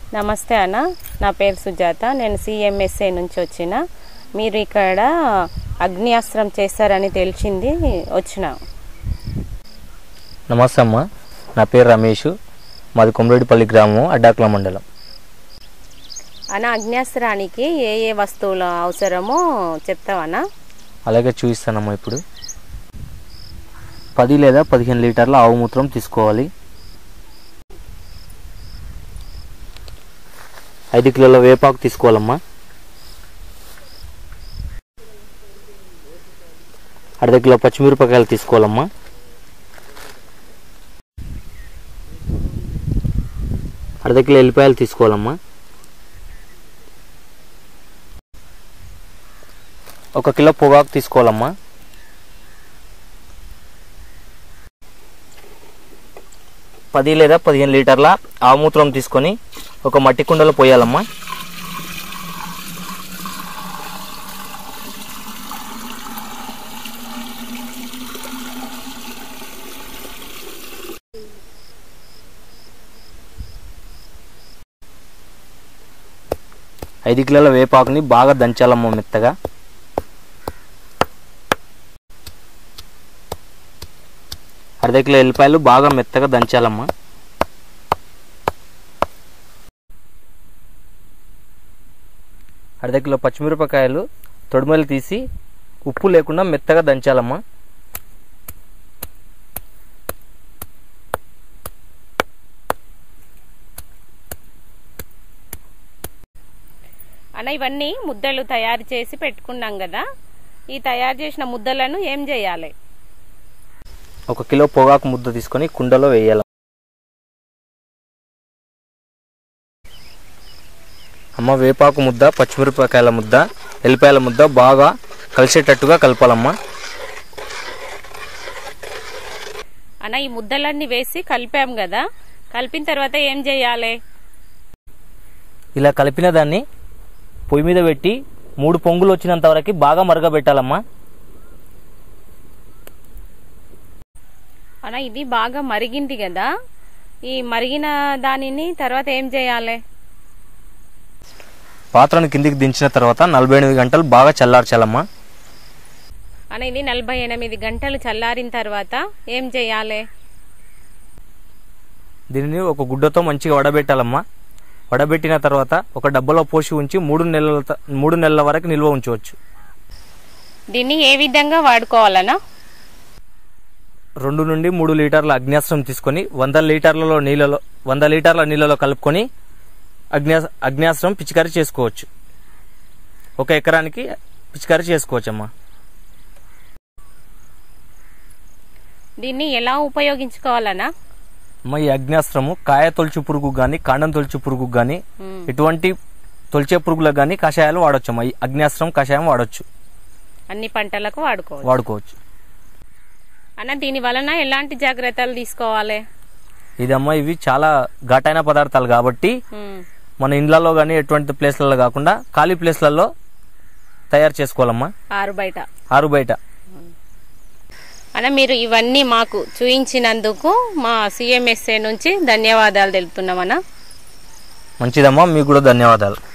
నమస్తే అన్న నా పేరు సుజాత నేను సిఎంఎస్ఏ నుంచి వచ్చిన మీరు ఇక్కడ అగ్నియాస్త్రం చేస్తారని తెలిసింది వచ్చిన నమస్తే అమ్మ నా పేరు రమేష్ మాది కొమరేడిపల్లి గ్రామం అడ్డాకుల మండలం అన్న అగ్నియాస్త్రానికి ఏ ఏ వస్తువులు అవసరమో చెప్తావన్నా అలాగే చూపిస్తానమ్మా ఇప్పుడు పది లేదా పదిహేను లీటర్ల ఆవు మూత్రం తీసుకోవాలి ఐదు కిలోల వేపాకు తీసుకోవాలమ్మా అర్ధ కిలో పచ్చిమిరపకాయలు తీసుకోవాలమ్మా అర్ధ కిలో ఎల్లిపాయలు తీసుకోవాలమ్మా ఒక కిలో పొగాకు తీసుకోవాలమ్మా పది లేదా పదిహేను లీటర్ల ఆమూత్రం తీసుకొని ఒక మట్టి కుండలో పోయాలమ్మా ఐదు కిలోల వేపాకుని బాగా దంచాలమ్మా మెత్తగా అర్ధ కిలో ఎల్లిపాయలు బాగా మెత్తగా దంచాలమ్మా అర్ధ కిలో పచ్చిమిరపకాయలు తొడిమలు తీసి ఉప్పు లేకుండా మెత్తగా దంచాలమ్మా అన్న ఇవన్నీ ముద్దలు తయారు చేసి పెట్టుకున్నాం కదా ఈ తయారు చేసిన ముద్దలను ఏం చేయాలి ఒక కిలో పొగాకు ముద్ద తీసుకొని కుండలో వేయాలి అమ్మ వేపాకు ముద్ద పచ్చిమిరపకాయల ముద్ద ఎల్లిపాయల ముద్ద బాగా కలిసేటట్టుగా కలపాలమ్మా అన్న ఈ ముద్దలన్నీ వేసి కలిపాం కదా కలిపిన తర్వాత ఏం చేయాలి ఇలా కలిపిన దాన్ని పొయ్యి మీద పెట్టి మూడు పొంగులు వచ్చినంత వరకు బాగా మరగబెట్టాలమ్మా అన్న ఇది బాగా మరిగింది కదా ఈ మరిగిన దానిని తర్వాత ఏం చేయాలి పాత్రను కిందికి దించిన తర్వాత నలభై ఎనిమిది గంటలు బాగా చల్లార్చాలమ్మా అన్న ఇది నలభై ఎనిమిది గంటలు చల్లారిన తర్వాత ఏం చేయాలి దీనిని ఒక గుడ్డతో మంచిగా వడబెట్టాలమ్మా వడబెట్టిన తర్వాత ఒక డబ్బాలో పోసి ఉంచి మూడు నెలల త- మూడు నెలల వరకు నిల్వ ఉంచవచ్చు దీన్ని ఏ విధంగా వాడుకోవాలన్నా రెండు నుండి మూడు లీటర్ల అగ్న్యాస్త్రం తీసుకొని వంద లీటర్లలో నీళ్ళలో వంద లీటర్ల నీళ్ళలో కలుపుకొని అగ్న్యా అగ్న్యాస్త్రం పిచికారీ చేసుకోవచ్చు ఒక ఎకరానికి పిచికారీ చేసుకోవచ్చమ్మా దీన్ని ఎలా ఉపయోగించుకోవాలన్నా అమ్మ ఈ అగ్న్యాస్త్రము కాయ తొలచు పురుగు కానీ కాండం తొలచు పురుగు కానీ ఉమ్. ఎటువంటి తొలిచే పురుగులకు కానీ కషాయాలు వాడచ్చు అమ్మా ఈ అగ్న్యాస్త్రం కషాయం వాడచ్చు అన్ని పంటలకు వాడుకోవచ్చు వాడుకోవచ్చు అన్న దీని వలన ఎలాంటి జాగ్రత్తలు తీసుకోవాలి ఇదమ్మా ఇవి చాలా ఘాటైన పదార్థాలు కాబట్టి ఉమ్. మన ఇండ్లలో కానీ ఎటువంటి ప్లేస్లలో కాకుండా ఖాళీ ప్లేస్లలో తయారు చేసుకోవాలమ్మా ఆరు బయట ఆరు బయట అన్న మీరు ఇవన్నీ మాకు చూయించినందుకు మా సిఎంఎస్ఏ నుంచి ధన్యవాదాలు తెలుపుతున్నామన్నా మంచిదమ్మా మీకు కూడా ధన్యవాదాలు